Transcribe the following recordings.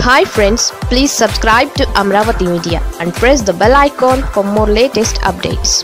hi friends please subscribe to Amaravati media and press the bell icon for more latest updates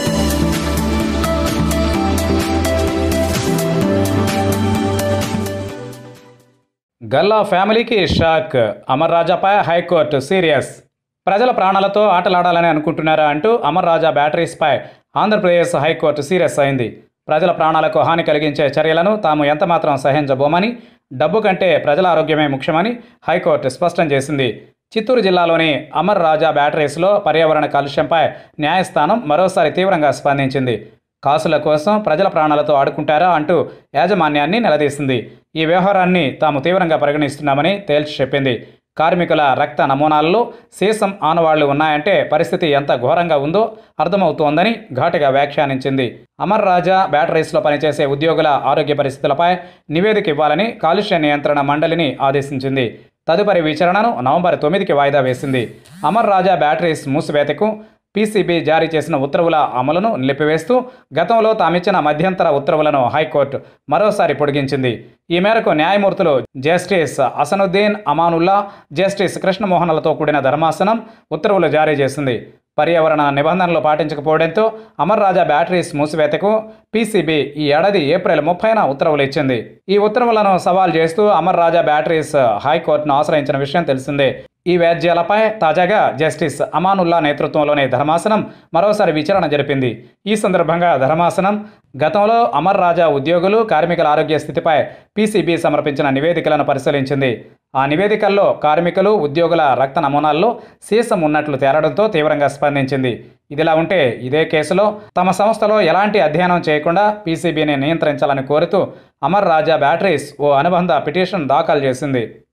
Galla ఫ్యామిలీకి shock Amar రాజాపై high court serious ప్రజల ప్రాణాలతో ఆటలాడాలని అనుకుంటున్నారా అంటూ అమర్ రాజా బ్యాటరీస్పై ఆంధ్రప్రదేశ్ హైకోర్టు సీరియస్ అయింది ప్రజల ప్రాణాలకు హాని కలిగించే చర్యలను తాము ఎంతమాత్రం సహించబోమని డబ్బు కంటే ప్రజల ఆరోగ్యమే ముఖ్యమని హైకోర్టు స్పష్టం చేసింది చిత్తూరు జిల్లాలోని అమర్ రాజా బ్యాటరీస్లో పర్యావరణ కాలుష్యంపై న్యాయస్థానం మరోసారి తీవ్రంగా స్పందించింది కాసుల కోసం ప్రజల ప్రాణాలతో ఆడుకుంటారా అంటూ యాజమాన్యాన్ని నిలదీసింది ఈ వ్యవహారాన్ని తాము తీవ్రంగా పరిగణిస్తున్నామని తేల్చి చెప్పింది కార్మికుల రక్త నమూనాల్లో సీసం ఆనవాళ్లు ఉన్నాయంటే పరిస్థితి ఎంత ఘోరంగా ఉందో అర్థమవుతోందని ఘాటుగా వ్యాఖ్యానించింది అమర్ రాజా బ్యాటరీస్లో పనిచేసే ఉద్యోగుల ఆరోగ్య పరిస్థితులపై నివేదిక ఇవ్వాలని కాలుష్య నియంత్రణ మండలిని ఆదేశించింది తదుపరి విచారణను నవంబర్ తొమ్మిదికి వాయిదా వేసింది అమర్ రాజా బ్యాటరీస్ మూసివేతకు పీసీబీ జారీ చేసిన ఉత్తర్వుల అమలును నిలిపివేస్తూ గతంలో తామిచ్చిన మధ్యంతర ఉత్తర్వులను హైకోర్టు మరోసారి పొడిగించింది ఈ మేరకు న్యాయమూర్తులు జస్టిస్ అసనుద్దీన్ అమానుల్లా జస్టిస్ కృష్ణమోహన్లతో కూడిన ధర్మాసనం ఉత్తర్వులు జారీ చేసింది పర్యావరణ నిబంధనలు పాటించకపోవడంతో అమర్ రాజా బ్యాటరీస్ మూసివేతకు పీసీబీ ఈ ఏడాది ఏప్రిల్ ముప్పైన ఉత్తర్వులు ఇచ్చింది ఈ ఉత్తర్వులను సవాల్ చేస్తూ అమర్ రాజా బ్యాటరీస్ హైకోర్టును ఆశ్రయించిన విషయం తెలిసిందే ఈ వ్యాజ్యాలపై తాజాగా జస్టిస్ అమానుల్లా నేతృత్వంలోని ధర్మాసనం మరోసారి విచారణ జరిపింది ఈ సందర్భంగా ధర్మాసనం గతంలో అమర్ రాజా ఉద్యోగులు కార్మికుల ఆరోగ్య స్థితిపై పీసీబీ సమర్పించిన నివేదికలను పరిశీలించింది ఆ నివేదికల్లో కార్మికులు ఉద్యోగుల రక్త నమూనాల్లో సీసం ఉన్నట్లు తేలడంతో తీవ్రంగా స్పందించింది ఇదిలా ఉంటే ఇదే కేసులో తమ సంస్థలో ఎలాంటి అధ్యయనం చేయకుండా పీసీబీని నియంత్రించాలని కోరుతూ అమర్ రాజా బ్యాటరీస్ ఓ అనుబంధ పిటిషన్ దాఖలు చేసింది